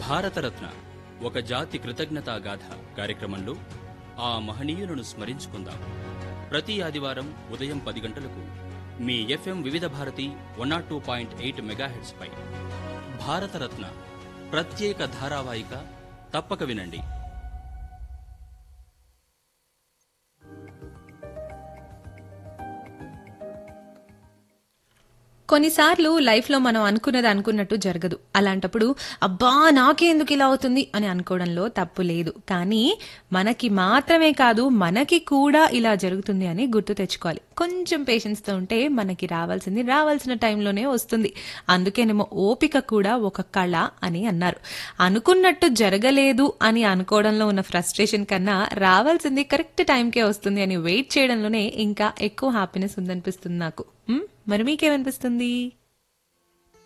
భారతరత్న ఒక జాతి కృతజ్ఞతా గాథ కార్యక్రమంలో ఆ మహనీయులను స్మరించుకుందాం ప్రతి ఆదివారం ఉదయం పది గంటలకు మీ FM Vividh Bharati one not two point eight megahertz పై భారతరత్న ప్రత్యేక ధారావాహిక తప్పక వినండి కొన్నిసార్లు లైఫ్లో మనం అనుకున్నది అనుకున్నట్టు జరగదు అలాంటప్పుడు అబ్బా నాకే ఎందుకు ఇలా అవుతుంది అని అనుకోవడంలో తప్పు లేదు కానీ మనకి మాత్రమే కాదు మనకి కూడా ఇలా జరుగుతుంది అని గుర్తు తెచ్చుకోవాలి కొంచెం పేషెన్స్తో ఉంటే మనకి రావాల్సింది రావాల్సిన టైంలోనే వస్తుంది అందుకేనేమో ఓపిక కూడా ఒక కళ అని అన్నారు అనుకున్నట్టు జరగలేదు అని అనుకోవడంలో ఉన్న ఫ్రస్ట్రేషన్ కన్నా రావాల్సింది కరెక్ట్ టైంకే వస్తుంది అని వెయిట్ చేయడంలోనే ఇంకా ఎక్కువ హ్యాపీనెస్ ఉందనిపిస్తుంది నాకు మ్? మరి మీకేమనిపిస్తుంది